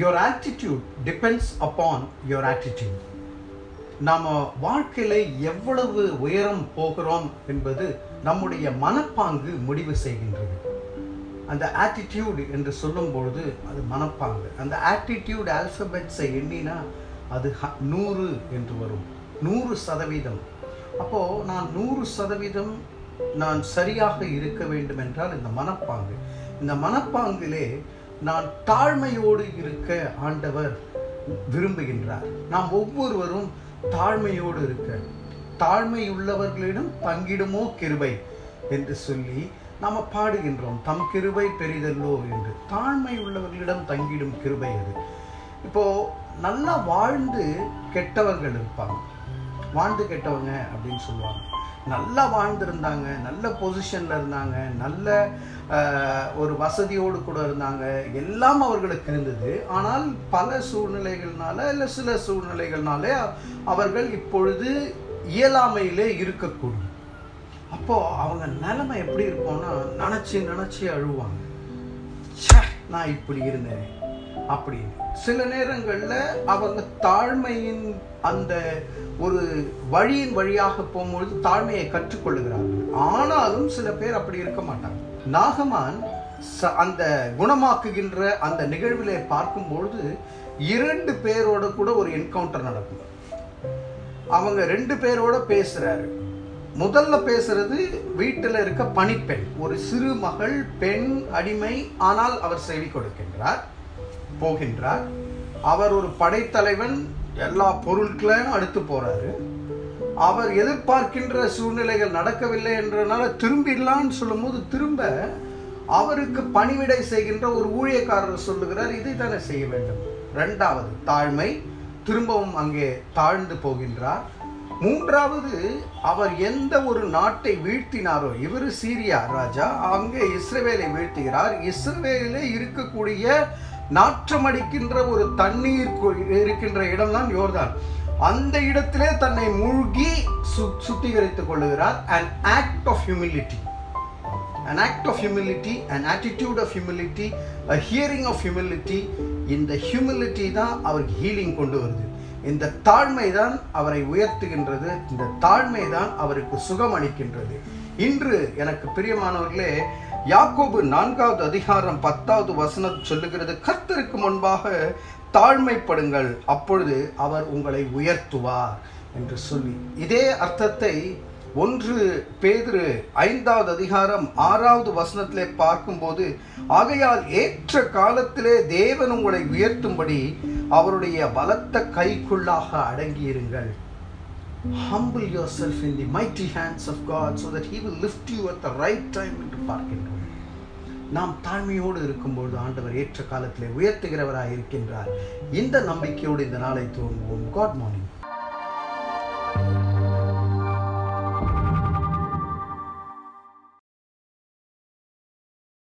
your attitude depends upon your attitude நாம் வாழ்க்கையில எவ்வளவு உயரம் போகிறோம் என்பது நம்முடைய மனப்பாங்கு முடிவு செய்கின்றது அந்த ஆட்டிடியூட் என்று சொல்லும் பொழுது அது மனப்பாங்கு அந்த ஆட்டிடியூட் ஆல்பபெட்ஸை எண்ணினா அது ஹ- நூறு என்று வரும் நூறு சதவீதம் அப்போ நான் நூறு சதவீதம் நான் சரியாக இருக்க வேண்டும் என்றால் இந்த மனப்பாங்கு இந்த மனப்பாங்கிலே நான் தாழ்மையோடு இருக்க ஆண்டவர் விரும்புகின்றார் நாம் ஒவ்வொருவரும் தாழ்மையோடு இருக்க தாழ்மையுள்ளவர்களிடம் பங்கிடுமோ கிருபை என்று சொல்லி நாம பாடுகின்றோம் தம் கிருபை பெரிதல்லோ என்று தாழ்மை உள்ளவர்களிடம் தங்கிடும் கிருபை அது இப்போ நல்லா வாழ்ந்து கெட்டவர்கள் இருப்பாங்க வாழ்ந்து கெட்டவங்க அப்படின்னு சொல்லுவாங்க நல்லா வாழ்ந்திருந்தாங்க நல்ல பொசிஷன்ல இருந்தாங்க நல்ல ஆஹ், ஒரு வசதியோடு கூட இருந்தாங்க எல்லாம் அவர்களுக்கு இருந்தது ஆனால் பல சூழ்நிலைகள்னால இல்லை சில சூழ்நிலைகள்னாலே அவர்கள் இப்பொழுது இயலாமையிலே இருக்கக்கூடும் அப்போ அவங்க நிலைமை எப்படி இருக்கும்னா நினச்சி நினச்சி அழுவாங்க ச்சே நான் இப்படி இருந்தேன் அப்படின்னு சில நேரங்கள்ல அவங்க தாழ்மையின் அந்த ஒரு வழியின் வழியாக போகும்பொழுது தாழ்மையை கற்றுக்கொள்ளுகிறார்கள் ஆனாலும் சில பேர் அப்படி இருக்க மாட்டாங்க நாகமான் ச- அந்த குணமாக்குகின்ற அந்த நிகழ்விலே பார்க்கும்பொழுது இரண்டு பேரோட கூட ஒரு என்கவுண்டர் நடக்கும் அவங்க ரெண்டு பேரோட பேசுறாரு முதல்ல பேசுறது வீட்டில் இருக்க பணிப்பெண் ஒரு சிறு மகள் பெண் அடிமை ஆனால் அவர் செவி கொடுக்கின்றார் போகின்றார் அவர் ஒரு படைத்தலைவன் எல்லா பொருட்களையும் அடுத்து போறாரு அவர் எதிர்பார்க்கின்ற சூழ்நிலைகள் நடக்கவில்லை என்றனால திரும்பிடலான்னு சொல்லும்போது திரும்ப அவருக்கு பணிவிடை செய்கின்ற ஒரு ஊழியக்காரர் சொல்லுகிறார் இதை தானே செய்ய வேண்டும் ரெண்டாவது தாழ்மை திரும்பவும் அங்கே தாழ்ந்து போகின்றார் மூன்றாவது அவர் எந்த ஒரு நாட்டை வீழ்த்தினாரோ இவர் சீரியா ராஜா அங்கே இஸ்ரவேலை வீழ்த்துகிறார் இஸ்ரவேலிலே இருக்கக்கூடிய நாற்றமடிக்கின்ற ஒரு தண்ணீர் கு- இருக்கின்ற இடம்தான் யோர்தான் அந்த இடத்திலே தன்னை மூழ்கி சு- சுத்திகரித்துக் கொள்ளுகிறார் an act of humility an act of humility an attitude of humility a hearing of humility இந்த humility தான் அவருக்கு ஹீலிங் கொண்டு வருது இந்த தாழ்மை தான் அவரை உயர்த்துகின்றது இந்த தாழ்மை தான் அவருக்கு சுகம் அளிக்கின்றது இன்று எனக்கு பிரியமானவர்களே யாக்கோபு நான்காவது அதிகாரம் பத்தாவது வசனம் சொல்லுகிறது கர்த்தருக்கு முன்பாக தாழ்மைப்படுங்கள் அப்பொழுது அவர் உங்களை உயர்த்துவார் என்று சொல்லி இதே அர்த்தத்தை ஒன்று பேதுரு ஐந்தாவது அதிகாரம் ஆறாவது வசனத்திலே பார்க்கும்போது ஆகையால் ஏற்ற காலத்திலே தேவன் உங்களை உயர்த்தும்படி அவருடைய பலத்த கைக்குள்ளாக அடங்கியிருங்கள் humble yourself in the mighty hands of God so that he will lift you at the right time என்று பார்க்கின்றோம் நாம் தாழ்மையோடு இருக்கும்பொழுது ஆண்டவர் ஏற்ற காலத்திலே உயர்த்துகிறவராய் இருக்கின்றார் இந்த நம்பிக்கையோடு இந்த நாளை துவங்குவோம் காட் மார்னிங்